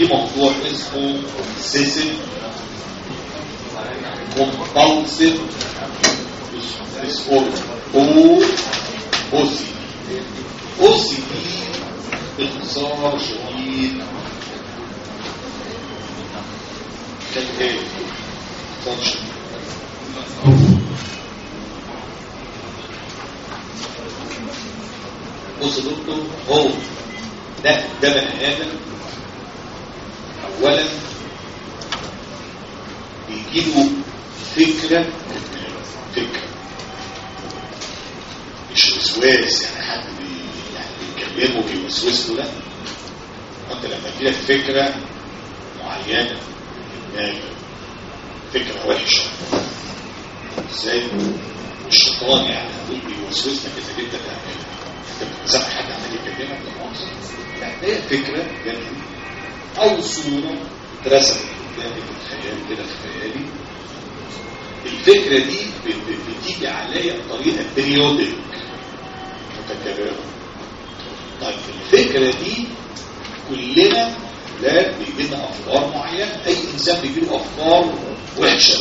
في موضوع اسمه obsessive compulsive disorder او او سي او سي دي باختصار شديد كان ايه؟ باختصار شديد بص يا دكتور هو ده ده بني ادم اولا بيجيله فكره فكره مش وسواس يعني حد بي يعني بيكلمه بيوسوس له لا انت لما تجيلك فكره معينه في دماغك فكره وحشه ازاي الشيطان يعني هتقول بيوسوس لك اذا انت تعملها انت سامع حد عمال يكلمك لا مؤاخذه لا هي فكره جات لي او صوره اترسمت قدامي في الخيال كده في خيالي الفكره دي ب- ب- بتيجي عليا بطريقه بريودك متكرره طيب الفكره دي كلنا لا بيجي لنا افكار معينه اي انسان بيجي له افكار وحشه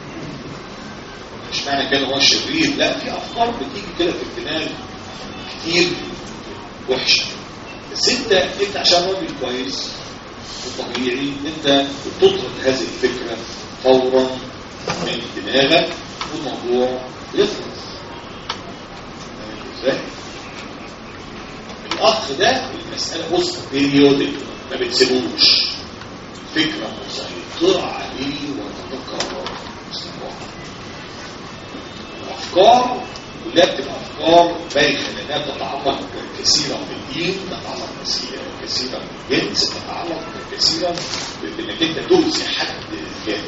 مش معنى كده هو شرير لا في افكار بتيجي كده في الدماغ كتير وحشه بس انت انت عشان راجل كويس وطبيعي انت بتطرد هذه الفكره فورا من دماغك والموضوع يخلص فاهم ازاي؟ الاخ ده المساله بص بيريودك ما بتسيبوش فكره مسيطره عليه وتتكرر باستمرار الافكار كلها بتبقى افكار بايخه لانها تتعلق كثيرا بالدين تتعلق كثيرا كثيرا بالجنس تتعلق كثيرا بانك انت تؤذي حد جامد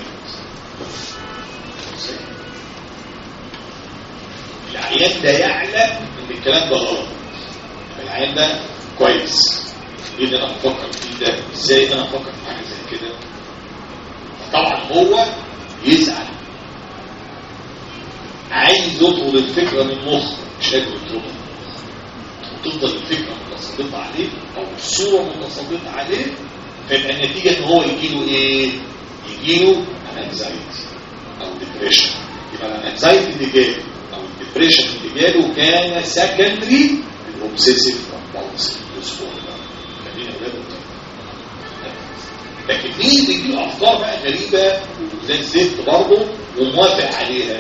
العيان ده يعلم ان الكلام ده غلط العيان ده كويس ايه اللي انا بفكر فيه ده ازاي انا افكر في حاجه زي كده طبعا هو يزعل عايز يطرد الفكره من مخه مش قادر يطردها وتفضل الفكره متسلطه عليه او الصوره متسلطه عليه فيبقى النتيجه ان هو يجيله ايه؟ يجيله انكزايتي او ديبريشن يبقى الانكزايتي اللي جاله او الديبريشن اللي جاله كان سكندري الاوبسيسيف كومبالسيف ديسوردر فاهمين يا اولاد لكن مين بيجيله افكار بقى غريبه وزي الزفت برضه وموافق عليها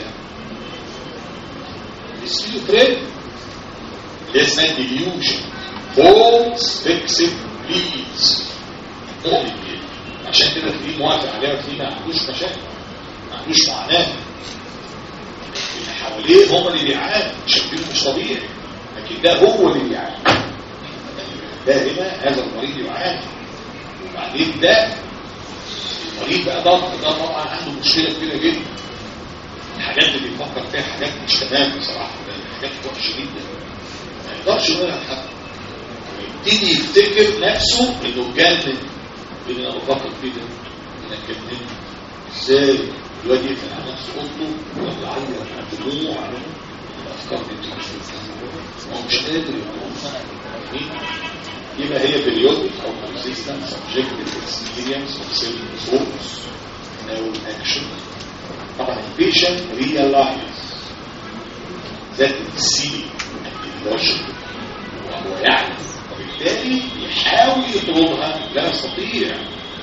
السكيزوفرين اللي اسمها ديليوجن فولس فيكسد بليدز مؤمن بيها عشان كده تلاقيه موافق عليها وتلاقيه ما عندوش مشاكل ما عندوش معاناه اللي حواليه هم اللي بيعانوا شايفينه مش طبيعي لكن ده هو اللي بيعاني ده هنا هذا المريض يعاني وبعدين ده المريض بقى ضغط ده طبعا عنده مشكله كبيره جدا الحاجات اللي بيفكر فيها حاجات مش تمام بصراحه حاجات وحشه جدا ما يقدرش يقولها لحد يبتدي يفتكر نفسه انه اتجنن اللي انا بفكر فيه ده انا اتجننت ازاي الواد يقفل على نفسه اوضته ويعيط على الدموع الافكار دي بتيجي هو مش قادر يقوم يبقى هي periodic او consistent subjective experience of self-resource no action طبعا البيشنت realize that it's silly and illogical وهو يعلم وبالتالي يحاول يطردها لا يستطيع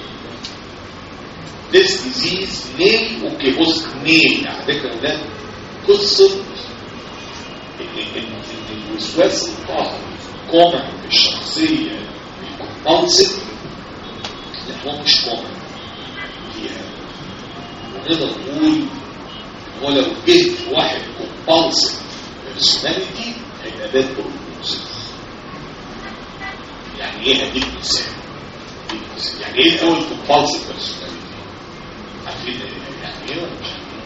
this disease may اوكي بص may على فكره ده قصه ان ان إن الوسواس القهري كومن في الشخصيه الكومبالسيف لا هو مش كومن فيها ونقدر نقول ان هو لو جه في واحد كومبالسيف بيرسوناليتي هيبقى ده بروبوزيف يعني ايه هديك مثال هديك مثال. يعني ايه الاول كومبالسيف بيرسوناليتي عارفين يعني ايه ولا مش عارفين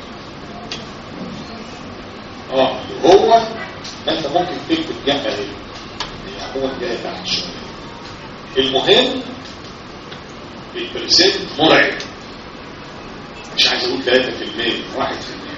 اه هو ما انت ممكن تكتب جنبها ايه يعني هو جاي تحت شويه المهم البرسنت مرعب مش عايز اقول 3% 1%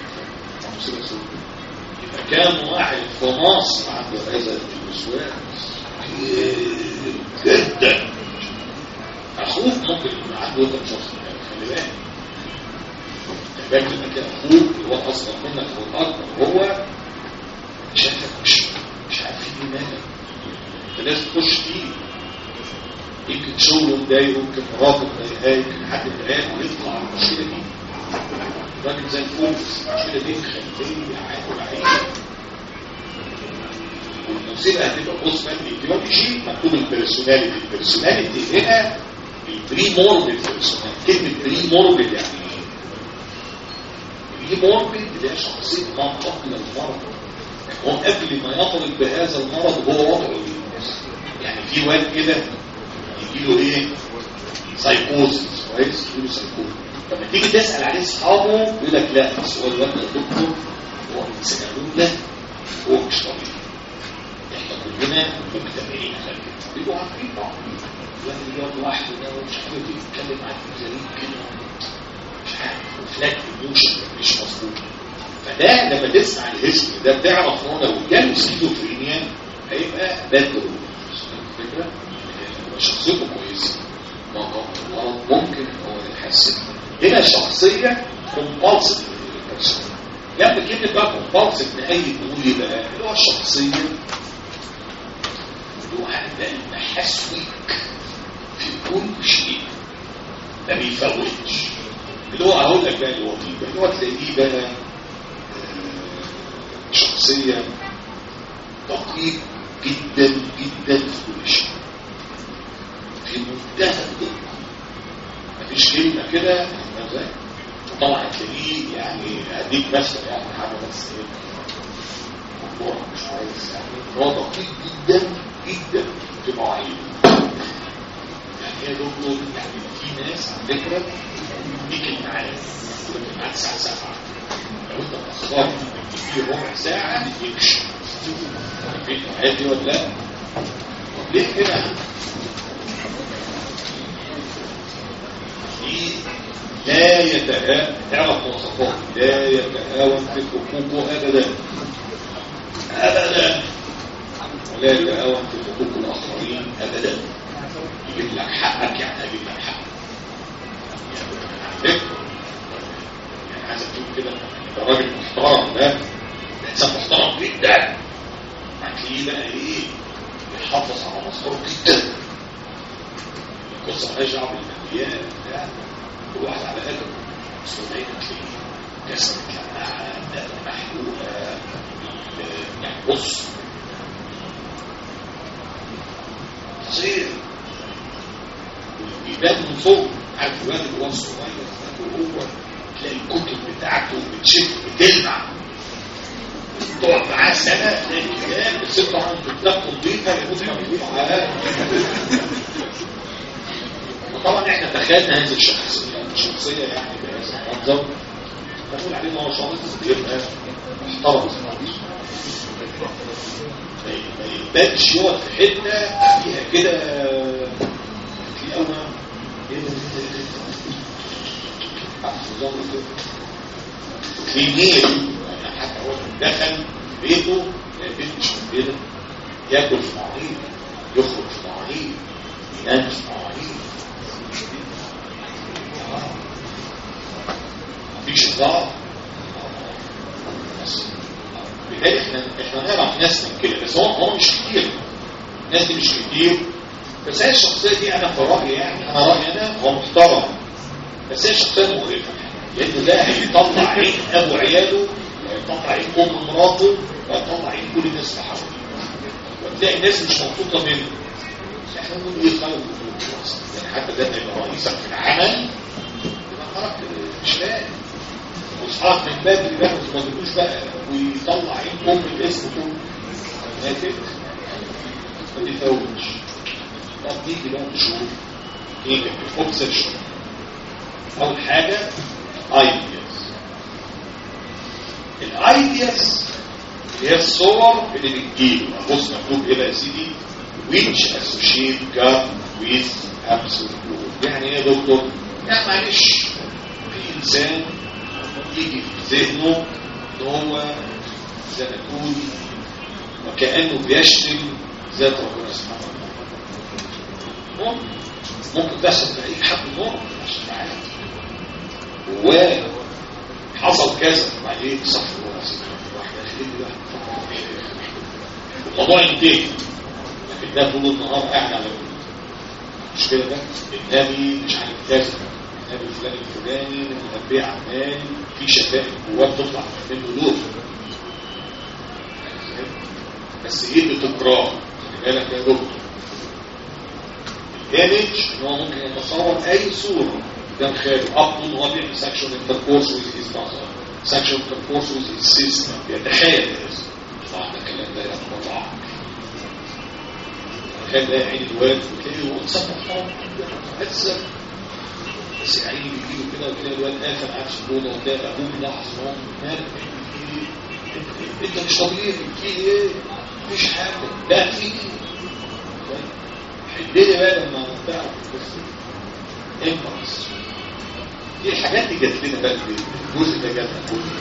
يبقى كام واحد في مصر عنده هذا الوسواس جدا اخوك ممكن عنده انت مش واخد بالك خلي بالك خلي بالك انك اخوك اللي هو اصغر منك او اكبر هو شايفك مش مش عارف ايه مالك انت لازم تخش فيه يمكن شغله مضايقه يمكن مراته مضايقاه يمكن حد مضايقه ويطلع على المشكله دي راجل زي الفل بس المشكله دي مخليه عاقل عليه والمصيبه هتبقى بص الانتباه شيء مكتوب البيرسوناليتي البيرسوناليتي هنا البري موربيد بيرسوناليتي كلمه بري موربيد يعني ايه؟ بري موربيد اللي هي شخصيه ما قبل المرض هو قبل ما يطلب بهذا المرض هو وضعه ايه؟ يعني في واد كده يجي له ايه؟ سايكوزس كويس؟ يجي له سايكوزس لما تيجي تسال عليه اصحابه يقول لك لا بس هو الواد ده دكتور هو من سنه اولى هو مش طبيعي احنا كلنا مجتمعين على كده بيبقوا عارفين بعض الواد اللي بيقعد لوحده ده ومش عارف يتكلم معاك غريب كده مش عارف وفلاك ايموشن مش مظبوط فده لما تسمع الاسم ده تعرف ان هو لو جاله سكيزوفرينيا هيبقى ده الدروب الفكره شخصيته كويسه ممكن هو يتحسن هنا شخصيه كومبالسيف لما كلمه بقى كومبالسيف نهايه نقول ايه بقى اللي هو الشخصيه اللي هو عندها المحاسوك في كل شيء ما بيفوتش اللي هو هقول لك بقى اللي هو فيه اللي هو تلاقيه بقى شخصيه دقيق جدا جدا في كل شيء في منتهى الدقه مفيش كلمه كده ازاي طبعا هتلاقيه يعني هديك مثل يعني حاجه بس ايه موضوع مش كويس يعني هو دقيق جدا جدا في مواعيده يعني هي دكتور يعني في ناس على فكره ديك الميعاد الميعاد الساعه 7 لو انت اتاخرت في ربع ساعه يمشي عارفين الميعاد دي ولا لا؟ طب ليه كده؟ لا يتهاون تعرف مواصفات لا يتهاون في حقوقه ابدا ابدا ولا يتهاون في حقوق الاخرين ابدا يجيب لك حقك يعني هجيب لك حقك يعني يعني عايز تقول كده ده راجل محترم ده ده انسان محترم جدا هتلاقيه بقى ايه يحافظ على مصدره جدا القصه مالهاش دعوه بالماديات لا كل واحد على قدره بس هو دايما تلاقيه كسر الجماعه ده محلوقه يعني بص تصير يبان من فوق عارف الواد اللي هو الصغير وهو تلاقي الكتب بتاعته بتشد بتلمع تقعد معاه سنه تلاقي الكتاب بتصير عنده كتاب نظيفه يموت مكتوب على وطبعا احنا تخيلنا هذه الشخصيه الشخصيه يعني بهذا المنظر نقول عليه ما هو شخص يبقى محترم ما يبانش يقعد في حته فيها كده في اول ايه ده في نيل يعني حتى هو دخل بيته البيت مش كده ياكل في مواعيد يخرج في مواعيد ينام في مواعيد مفيش هزار بالتالي احنا احنا نعرف ناس من كده بس هو هو مش كتير الناس دي مش كتير بس هي الشخصيه دي انا في رايي يعني انا رايي انا هو محترم بس هي شخصيه مقرفه لانه ده هيطلع عين ابو عياله وهيطلع عين ام مراته وهيطلع عين كل الناس اللي حواليه وتلاقي الناس مش مبسوطه منه احنا بنقول ايه خير يعني حتى ده يبقى رئيسك في العمل يبقى خرج مش لاقي واصحاب من بدري بقى ما تقولوش بقى ويطلع عين ام الاسم كله ماتت ما تفوتش طب نيجي بقى نشوف ايه الاوبسيشن اول حاجه ايدياز الايدياز اللي هي الصور اللي بتجيب بص مكتوب ايه بقى يا سيدي which associate God with absolute truth يعني ايه يا دكتور؟ يعني معلش في انسان يجي في ذهنه ان هو زي ما تقول وكانه بيشتم ذات ربنا سبحانه وتعالى ممكن ممكن تحصل في اي حد نور عشان معاك وحصل كذا وبعدين صح هو واحد خليني بقى الموضوع ينتهي لكن ده طول النهار قاعد على مش كده ده النبي مش عارف كذا النبي فلان الفلاني المنبه عمال في شتائم جواه بتطلع منه دول بس ايه بتكرار خلي بالك يا دكتور الايمج ان هو ممكن يتصور اي صوره قدام خياله اب ان هو بيعمل سكشن انتركورس ويز هيز ماذر سكشن انتركورس ويز هيز سيستم بيتخيل طبعا ده الكلام ده يتطلع تخيل ده عين الواد وتلاقيه هو اتصرف مهذب بس عيني بيجيله كده وتلاقي الواد قافل عكس اللون وتلاقي ابوه ملاحظ ان هو مالك انت مش طبيعي في ايه مفيش حاجه لا في حللي بقى لما تعرف امبرس دي الحاجات دي جات لنا بقى الجزء ده جات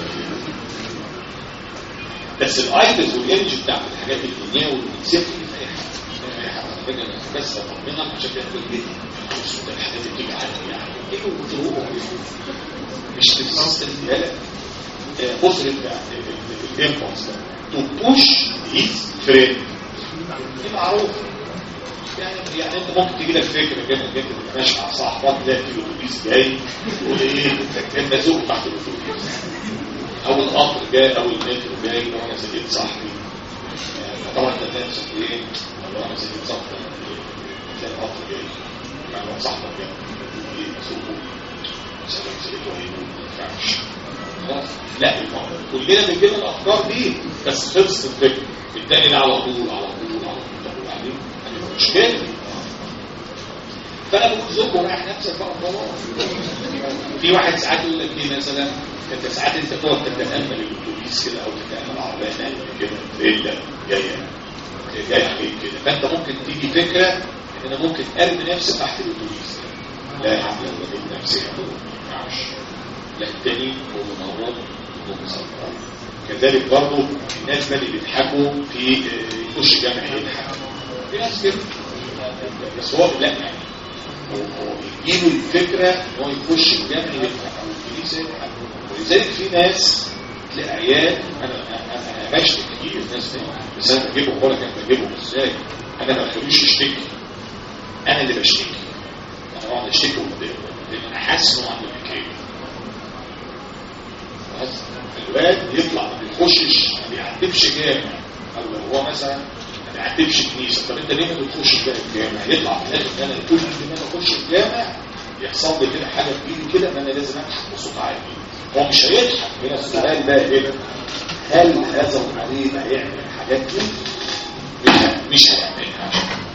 بس الايتمز والايمج بتاعت الحاجات الدنيا والسيفتي في اي حاجه بس اطمنك عشان كده تقول ده الحاجات اللي بتيجي عندي يعني ايه وتروح مش تفصل لا بص الامبلس ده تو بوش هيز فريند دي معروفه يعني يعني انت ممكن تجي لك فكره كده انك انت ماشي مع صاحبك تلاقي في الاتوبيس جاي تقول ايه انت زوج تحت الاتوبيس او القطر جاي او المترو جاي وانا سجلت صاحبي طبعا انت تنسى ايه لو انا سجلت صاحبي تلاقي القطر جاي مع صاحبك جاي ايه سوقه سلام سجلت وهي ما ينفعش خلاص لا كلنا بنجيب الافكار دي بس خلصت الفكره التاني ده على طول على طول على طول طب وبعدين مش كده فانا بقول زوج ورايح نفسك بقى خلاص في واحد ساعات يقول لك ايه مثلا انت ساعات انت تقعد تتامل الاتوبيس كده او تتامل عربيه نايمه كده فيلا جايه جايه عليك كده فانت ممكن تيجي فكره ان انا ممكن ارمي نفسي تحت الاتوبيس لا يا عم يلا جيب نفسي ما ينفعش لا التاني هو مرات كذلك برضه الناس اللي بيضحكوا في يخش جامع يضحك في ناس كده بس هو لا يعني هو يجيله الفكرة ان هو يخش الجامع يضحك او الكنيسة يضحك ولذلك في ناس تلاقي عيال انا انا انا بشتكي كتير الناس دي بس انا بجيبهم ولا كان بجيبهم ازاي انا ما بخلوش يشتكي انا اللي بشتكي انا بقعد اشتكي لان انا حاسس انه عنده حكايه الواد يطلع ما بيخشش ما بيعتبش جامع او لو هو مثلا ما بيعتبش كنيسه طب انت ليه ما بتخشش بقى الجامع يطلع في الاخر ان انا كل ما انا اخش الجامع يحصل لي كده حاجه في ايدي كده ان انا لازم اضحك بصوت عالي هو مش هيضحك هنا السؤال بقى هنا هل هذا المريض هيعمل الحاجات دي؟ مش هيعملها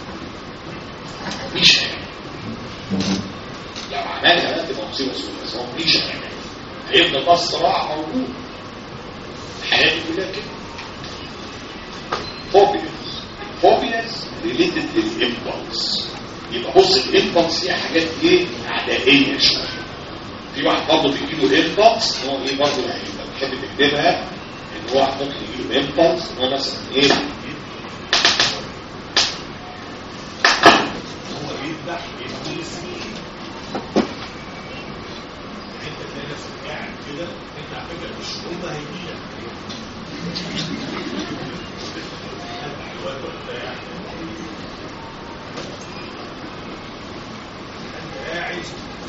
مش هيعملها لو عملها بقى تبقى مصيبه سوداء بس هو مش هيعملها هيفضل بقى الصراع موجود الحياة دي كلها كده فوبياز فوبياز ريليتد للإمبلس يبقى بص الإمبلس فيها حاجات ايه عدائية شوية في واحد برضه بيجيله إمبلس ان هو ايه برضه يعني لو تحب تكتبها ان هو واحد ممكن يجيله إمبلس ان هو مثلا ايه هو بيذبح بيقول السنين انت تلاقي نفسك قاعد كده انت على فكره مش هم هيجيلك انت قاعد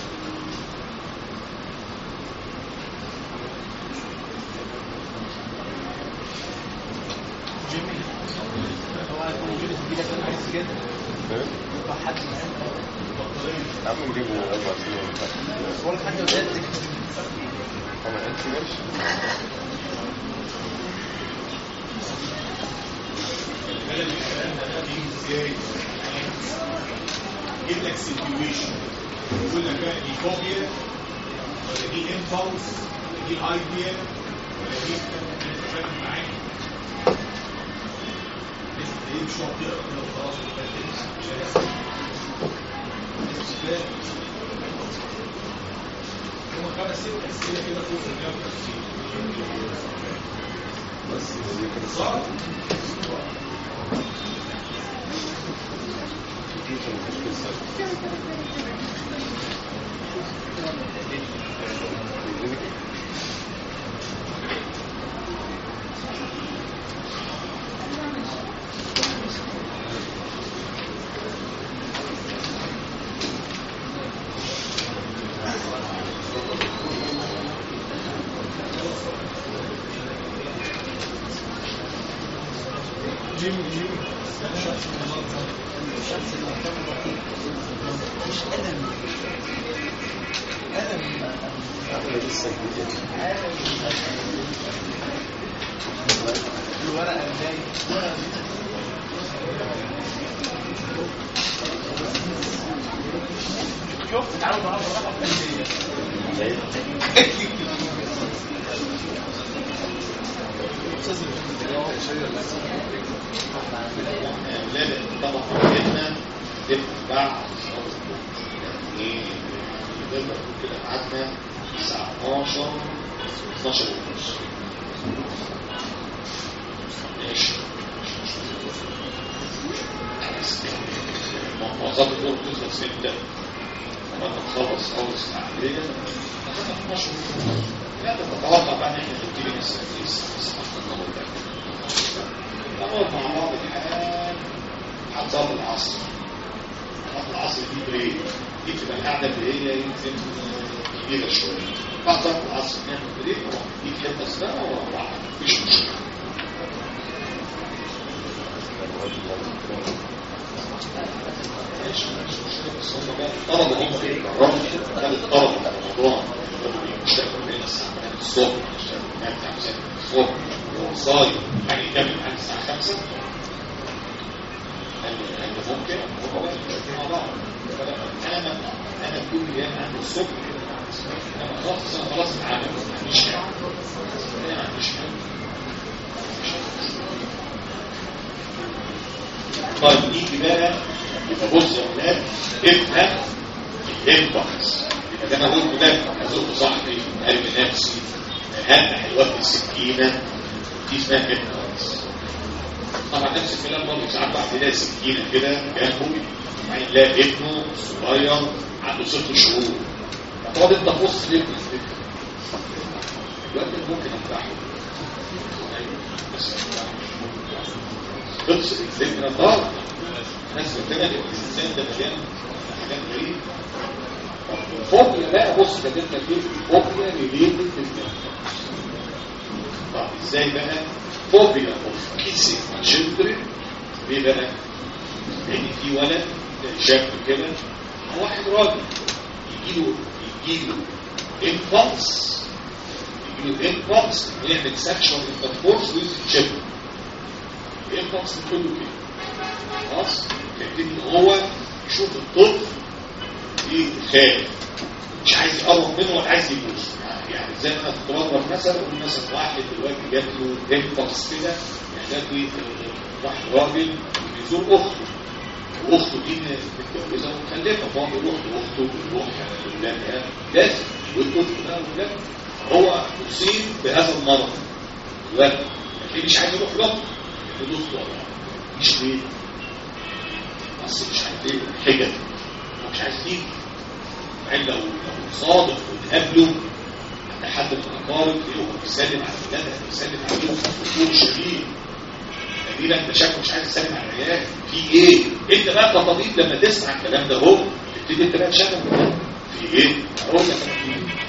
عم نجيبه أربع سنين ولا حاجة بجد أنا أنت ماشي الكلام الكلام ده بيجي ازاي؟ يجيب لك سيتويشن يقول لك بقى دي فوبيا ولا دي امبulse ولا دي ايديا ولا دي انت فاهم معايا؟ لسه ايه مش هو بيقرا كده وخلاص مش هيحصل هما خمس ست اسئله كده فوق ال 150 بس دي كده صعب مفيش قصة مش ألم ألم عامل لسه جديد الورقة الجاي شوف تعالوا بقى بالراحة في الجاية. لازم طبعا قعدتنا تتبع يعني نقدر نقول كده قعدنا الساعة 12 12 ونص ماشي معظم الدور بتخلص امتى؟ لما تخلص اول ساعة عملية هتبقى 12 ونص لا تتوقع بقى ان احنا نبتدي مثلا في الساعة 7 نقعد مع بعض لحد لحد صلاه العصر صلاه العصر دي بريك دي بتبقى القعده اللي هي يمكن كبيره شويه بعد صلاه العصر نعمل بريك دي حته صغيره ورا بعض مفيش مشكله ماشي مش مشكله بس هم بقى الطلبه هم بيتكرروا كان الطلبه في رمضان بيشتغلوا من الساعه 8 الصبح بيشتغلوا من الساعه 5 الصبح هو صايم يعني يكمل معاك الساعه 5 هل هل ممكن هو بقى مش مع بعض انا ما انا كل يوم عندي الصبح انا خلاص انا خلاص اتعامل ما عنديش حاجه انا ما عنديش حاجه طيب نيجي بقى يبقى بص يا ولاد افهم الامباكس يبقى ده انا قلت ده هزق صاحبي قلب نفسي اهم حلوات السكينه دي اسمها امباكس طبعا نفس الكلام برضه ساعات بعد كده سكينه كده جنبه يعني لا ابنه صغير عنده ست شهور هتقعد انت تبص ليه دلوقتي ممكن افتحه بس خلص الفكره ضاع الناس فاكره ان الانسان ده مليان حاجات غريبه الفوبيا بقى بص كاتبنا فيه فوبيا ريليتد بالجنة طب ازاي بقى فوبيا اوف كيسنج تشيلدرن ليه بقى لان في ولد شاب كده واحد راجل يجي له يجي له امبلس يجي له امبلس يعمل سكشوال انتركورس ويز تشيلدرن الامبلس كله كده خلاص فيبتدي ان هو يشوف الطفل يخاف مش عايز يقرب منه ولا عايز يبوس يعني زي ما انا كنت بضرب مثلا اقول مثلا واحد دلوقتي جات له امبلس كده يعني دلوقتي واحد راجل بيزور اخته واخته دي متجوزه ومخلفه فهو بيروح لاخته بيروح لاولادها لازم والطفل ده ولاده هو اصيب بهذا المرض دلوقتي لكن مش عايز يروح لاخته يقول له مش ليه بس مش عارف ايه حجج هو مش عايز يجي مع ان لو لو صادق وتقابله عند حد من الاقارب تلاقيه هو بيسلم على ولادها بيسلم عليهم بخطور شديد تقريبا انت شكله مش عايز تسلم على العيال في ايه؟ انت بقى كطبيب لما تسمع الكلام ده هو تبتدي انت بقى تشغل دماغك. في ايه؟ اقول لك انا في ايه؟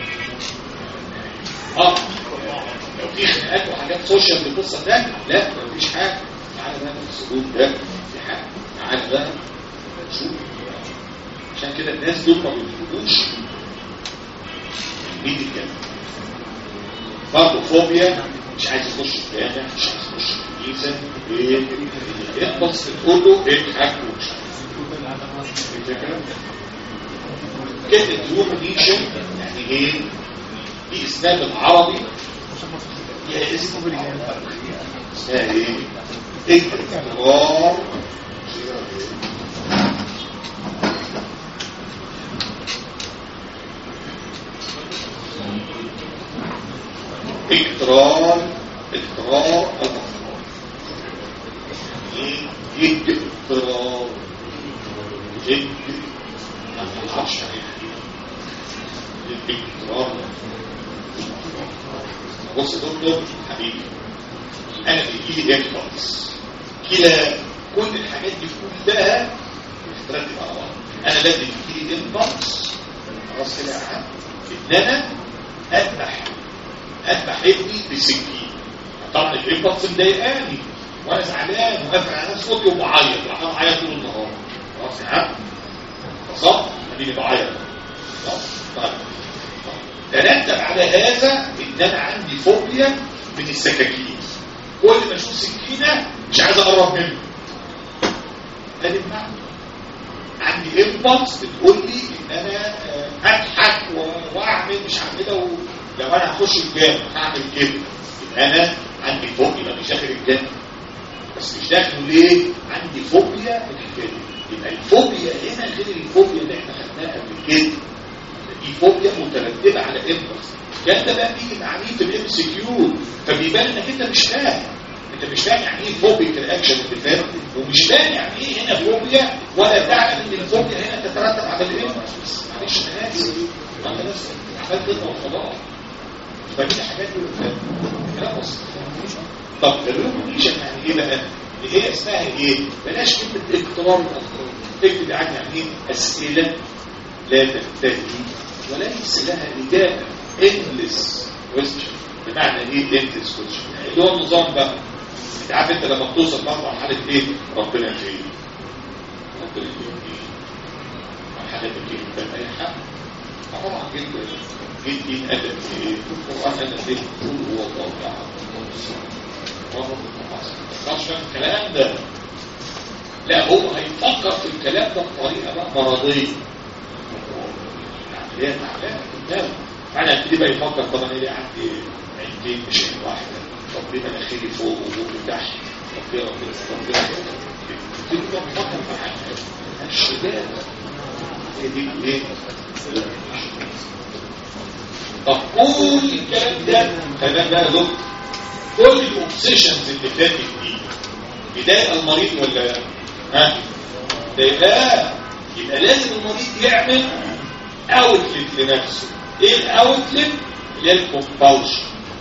اه لو في خناقات وحاجات سوشيال في القصه ده لا مفيش حاجه تعالى بقى في السلوك ده في حاجه تعالى بقى شوف عشان كده الناس دول ما بيدخلوش مين الجنة برضه فوبيا مش عايز يخش الجامع مش عايز يخش الكنيسة ايه ايه بس تقول له اضحك ومش عارف الفكرة كلمة رومانيشن يعني ايه دي اسناد العربي هي اسم اسمها ايه اضطرار اكرار اكرار الافكار ايه ايه اكرار ايه بص يا دكتور حبيبي انا بيجي لي امبلس كده كل الحاجات دي كلها بتترتب على بعض انا لازم يجي لي امبلس خلاص كده يا عم ان انا اذبح اذبح ابني بسكين طبعا الامبلس مضايقاني وانا زعلان وقافل على نفسي صوتي وبعيط راح اعيط طول النهار خلاص يا عم صح اديني بعيط صح طيب ترتب على هذا ان انا عندي فوبيا من السكاكين كل ما اشوف سكينه مش عايز اقرب منه ادي المعنى عندي امبلس بتقول لي ان انا آه، اضحك و- واعمل مش هعملها و- لو انا هخش الجامع هعمل كده يبقى انا عندي فوبيا مش داخل الجامع بس مش داخل ليه عندي فوبيا من الحكايه دي. يبقى الفوبيا هنا غير الفوبيا اللي احنا خدناها قبل كده دي فوبيا مترتبه على امبلس الكلام ده بقى بيجي مع مين في الام سي كيو فبيبان انك انت مش فاهم انت مش فاهم يعني ايه فوبيك رياكشن اللي فات ومش فاهم يعني ايه هنا فوبيا ولا تعلم ان الفوبيا هنا تترتب على الامبلس معلش انا اسف انا بس عملت كده وخلاص فدي حاجات دي ولا كلام بسيط طب الريكوجنيشن يعني ايه بقى؟ اللي هي اسمها ايه؟ بلاش كلمه اقترار الافكار اكتب يعني يعني ايه؟ اسئله لا تنتهي وليس لها اجابه endless question بمعنى ايه endless question؟ يعني اللي هو النظام بقى انت عارف انت لما بتوصل بقى مرحله ايه؟ ربنا فين؟ ربنا فين؟ مرحله الكيف ده اي حق طبعا جدا جيت جيت ادب في ايه؟ القران ادب ايه؟ قول هو الله احد مش فاهم الكلام ده لا هو هيفكر في الكلام ده بطريقه بقى مرضيه عمليه تعبانه قدامه فانا ابتدي بقى يفكر طب انا ليه عندي عينتين مش عين واحده طب ليه مناخيري فوق وبوقي تحت طب ليه ربنا طب ليه ابتدي بقى يفكر في حاجه الشباب هي دي ايه؟ طب كل الكلام ده خلينا بقى دكتور كل الاوبسيشنز اللي فاتت دي بدايه المريض ولا ها ده لا يبقى لازم المريض يعمل اوتلت لنفسه ايه الاوتلت اللي هي الكومبالشن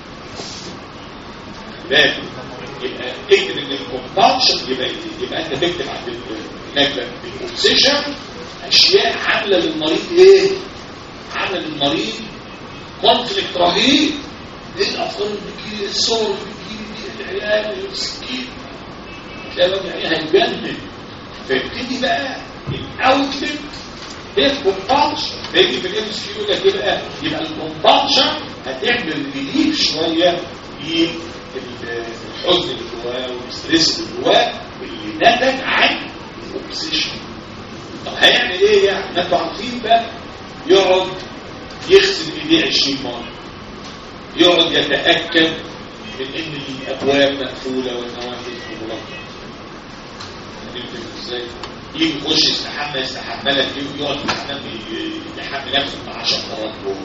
بالك يبقى اكتب ان الكومبالشن يبقى يبقى انت تكتب عند هناك الاوبسيشن اشياء عامله للمريض ايه عامله للمريض كونفليكت رهيب ايه الافكار اللي بتجيلي الصور اللي بتجيلي دي العيال السكين تلاقي الراجل عينيه هيتجنن فيبتدي بقى الاوتلت هي الكومبالشن بيجي في الام اس كيو ده كده يبقى الكومبالشن هتعمل ريليف شويه للحزن اللي جواه والستريس اللي جواه اللي نتج عن الاوبسيشن طب هيعمل ايه يعني؟ ما انتوا عارفين بقى يقعد يغسل ايديه 20 مره يقعد يتأكد من ان الابواب مقفولة والنوافذ مغلقة ازاي يجي يخش يستحمى يستحمى لك يقعد في الحمام يحمي نفسه مع 10 مرات جوه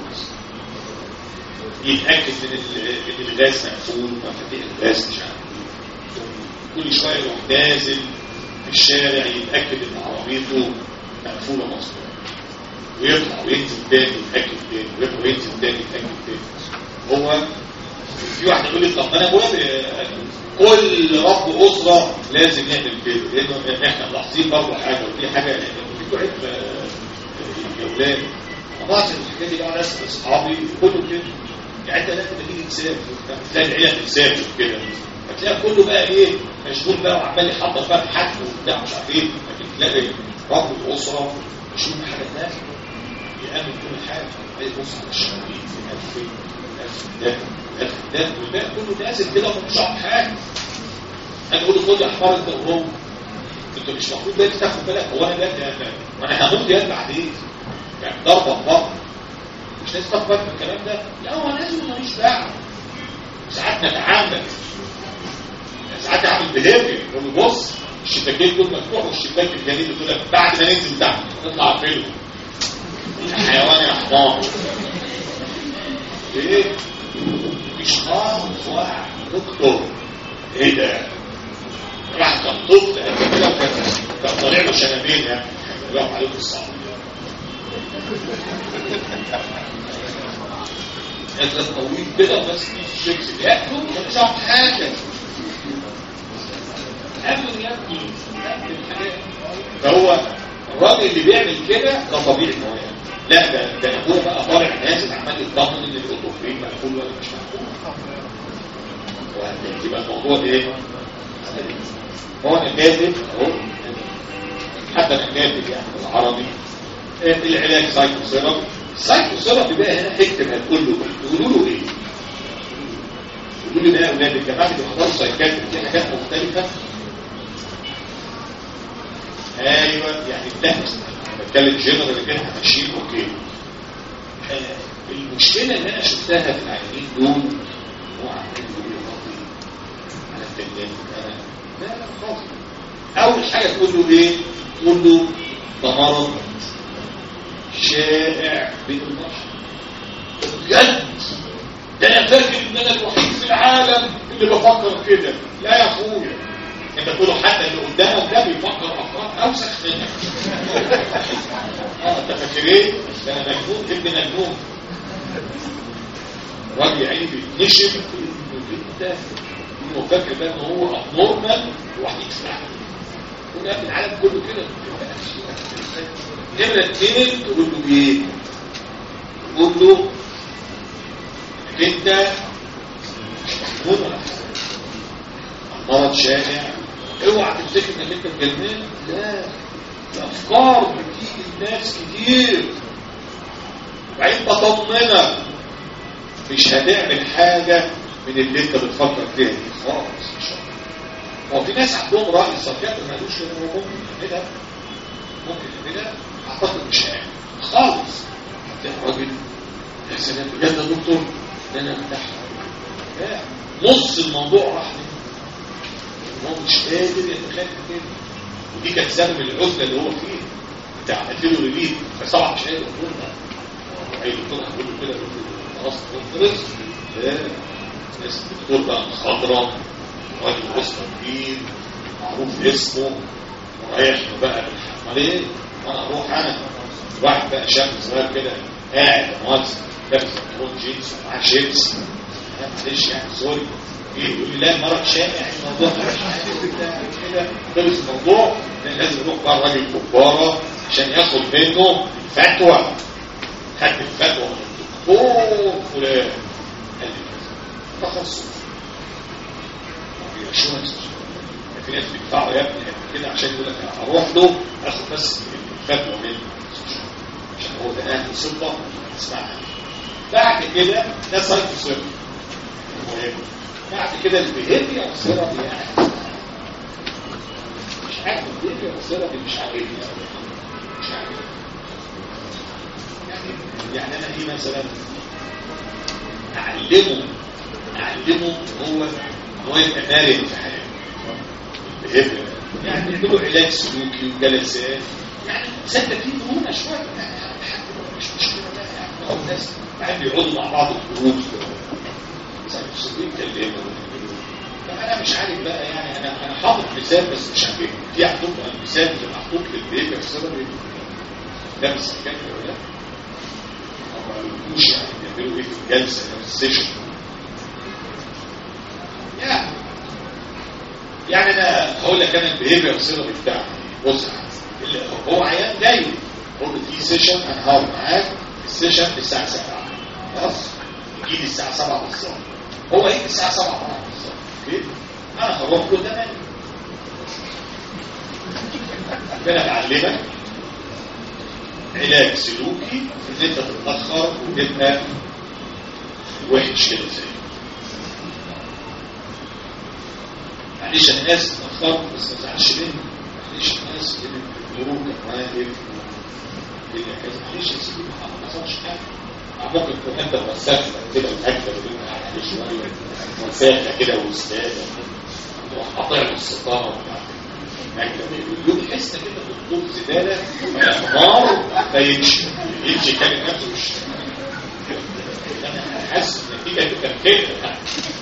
يتأكد من ال- ان الغاز مقفول مفاتيح الغاز مش عارف إيه. كل شوية يروح نازل في الشارع يتأكد ان عربيته مقفولة مصنوعة ويطلع وينزل تاني يتأكد تاني ويطلع وينزل تاني يتأكد تاني هو في واحد يقول لي طب ما انا بقول كل رب اسره لازم يعمل كده لانه احنا ملاحظين برضه حاجه وفي حاجه في عيب يا اولاد بعض الحاجات دي بقى ناس اصحابي كله كده يعني انت لازم تيجي تسافر تلاقي العيله بتسافر كده هتلاقي كله بقى ايه مشغول بقى وعمال يحضر بقى الحاج وبتاع مش عارف ايه لكن تلاقي رب الاسره مشغول بحاجه ثانيه يأمن كل حاجه تلاقي بص على الشمالين في ده ده والباقي كله نازل كده ومش عارف حاجه انا بقول له خد احمر انت وهو انت مش المفروض ده تاخد بالك هو انا ده وانا هموت يد بعدين يعني ضربه بضرب مش لازم تاخد بالك من الكلام ده لا هو لازم ماليش دعوه ساعات نتعامل ساعات اعمل بيهيفير يقول له بص الشباكين دول مفتوح والشباك الجديد يقول لك بعد ما ننزل تحت نطلع فين يا حيوان يا حمار ايه مش خالص واحد دكتور ايه ده راح كان طفل قد كده وكان كان طالع له شنبين يعني يقف عليه الصعب هذا طويل كده وبس فيه شيبس ياكلوا مش هتعرف حاجه قبل ياكل ياكل الحاجات فهو الراجل اللي بيعمل كده ده طبيعي ان هو يعمل. لا ده ده ابوه بقى طالع نازل عمال يطمن ان الاوتوفرين مقفول ولا مش مقفول ويبقى الموضوع ايه؟ هو انا كاتب اهو حتى انا كاتب يعني بالعربي آه، العلاج سايكو سيرابي سايكو سيرابي بقى هنا اكتب هتقول له تقولوا له ايه؟ تقولوا لي ده يا اولاد الجماعه اللي بيحضروا سايكاتري دي حاجات مختلفه ايوه يعني لا انا بتكلم جنرال كده ماشيين اوكي آه، المشكله اللي انا شفتها في العيانين دول هو عمال يقول لي خطي انا اتكلمت انا لا لا خالص اول حاجه تقول له ايه تقول له ده مرض شائع بين البشر بجد ده انا فاكر ان انا الوحيد في العالم اللي بفكر كده لا يا اخويا انت تقول له حتى اللي قدامك ده بيفكر افكار اوسخ منك اه انت فاكر ايه ده انا مجنون ابن مجنون راجل عيني بيتنشف انت هو فاكر ده ان هو ابنورمال وحيد في العالم يقول يا ابني العالم كله كده نمرة اتنين تقول له ايه؟ تقول له انك انت مش مجنون ولا حاجه المرض شائع اوعى تفتكر انك انت مجنون لا الافكار بتيجي لناس كتير وبعدين بطمنك مش هتعمل حاجه من اللي انت بتفكر فيها دي خالص ان شاء الله هو في ناس عندهم راي السايكاتر ما قالوش ان هو ممكن يعملها ممكن يعملها اعتقد مش هيعمل خالص هتلاقي راجل يا سلام بجد يا دكتور ده انا ارتاح لا نص الموضوع راح منه هو مش قادر يتخيل كده ودي كانت سبب العزله اللي هو فيه انت عملت له ريليف بس طبعا مش قادر يقول ده اي دكتور هيقول له كده يقول له خلاص خلص لا ناس الدكتور بقى مخضرم راجل وسط كبير معروف اسمه ورايح له بقى بالحمالين وانا اروح انا واحد بقى شاب صغير كده قاعد مؤاخذة لابس بنطلون جينز ومعاه شيبس لا معلش يعني سوري يجي يقول لي لا المرض شائع الموضوع مش عارف بتاع كده خلص الموضوع لأن لازم يروح بقى راجل كبارة عشان ياخد منه فتوى خدت الفتوى من الدكتور فلان قال لي كذا تخصص اشورنس في ناس بيدفعوا يا ابني قد كده عشان يقول لك انا هروح له اخد بس الفتوى منه عشان هو ده اهل صدق اسمعها بعد كده ده سايكو سيرفي المهم بعد كده البيهيفير ثيرابي يعني مش عارف البيهيفير ثيرابي مش عارف مش عارف يعني يعني انا ايه مثلا اعلمه اعلمه هو هو يبقى مرن في حياته البيهيفير يعني نعمل له علاج سلوكي وجلسات يعني سد فيه مرونه شويه يعني مش مشكله بقى يعني هو الناس قاعد يقعدوا مع بعض الخروج يتكلموا فانا مش عارف بقى يعني انا انا حاطط مثال بس مش عارف في عندكم المثال اللي محطوط للبيت السبب ده بس كان ولا ما قالوش يعني بيعملوا ايه في الجلسه او السيشن يعني يعني انا هقول لك انا البيهيفير ثيرابي بتاعي بص هو عيان جاي هو في سيشن انا هقعد معاك السيشن الساعه 7 خلاص يجي لي الساعه 7 بالظبط هو يجي الساعه 7 بالظبط اوكي انا هروح له تمام انا بعلمك علاج سلوكي ان انت تتاخر وتبقى وحش كده زي معلش انا اسف اتاخرت بس ما تزعلش مني معلش انا اسف الظروف كان واقف الدنيا كذا معلش يا سيدي ما حصلش حاجه ممكن تكون انت وسخت كده الاكله عليه شويه وساخه كده واستاذه تروح قاطع له الستاره بتاعت الاكله يقول يحس كده دكتور زباله نار ما يمشي يمشي كان نفسه مش انا حاسس النتيجه تبقى كده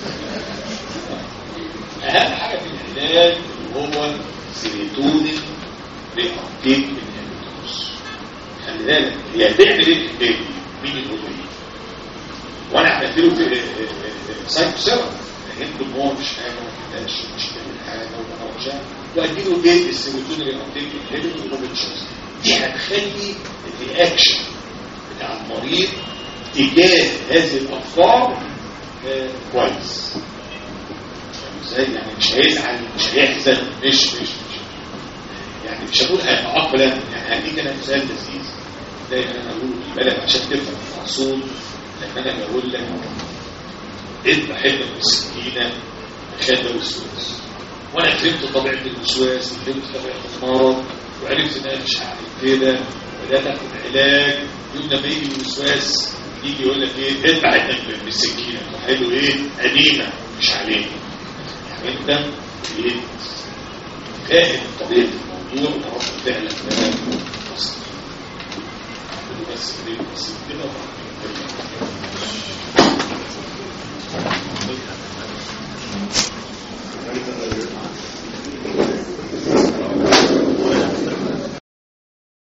اهم حاجه في العلاج هو سيروتونين ريابتيك انهبيتورز خلي بالك هي هتعمل ايه في البيت مين المدير وانا عملت له في سايكو سيرم فهمت ان هو مش حاجه ما كداش مش بيعمل حاجه وما اعرفش وادي له ايه السيروتونين الابتيك انهبيتور وبتشوز دي هتخلي الرياكشن بتاع المريض تجاه هذه الافكار آه، كويس فاهم ازاي يعني مش هيزعل مش هيحزن مش مش مش يعني مش هقول هيتأقلم يعني هديك انا مثال لذيذ دايما انا اقول البلد عشان تفهم المحصول لما انا بقول لك اذبح حته من السكينه عشان ده وسواس وانا فهمت طبيعه الوسواس وفهمت طبيعه المرض وعرفت ان انا مش هعمل كده ولا تاخد علاج يوم لما يجي الوسواس يجي يقول لك ايه اذبح حته من السكينه حلو ايه قديمه مش علينا يعني انت ايه فاهم طبيعه الموضوع ورد فعلك ده بسيط بس كده بس كده وبعد كده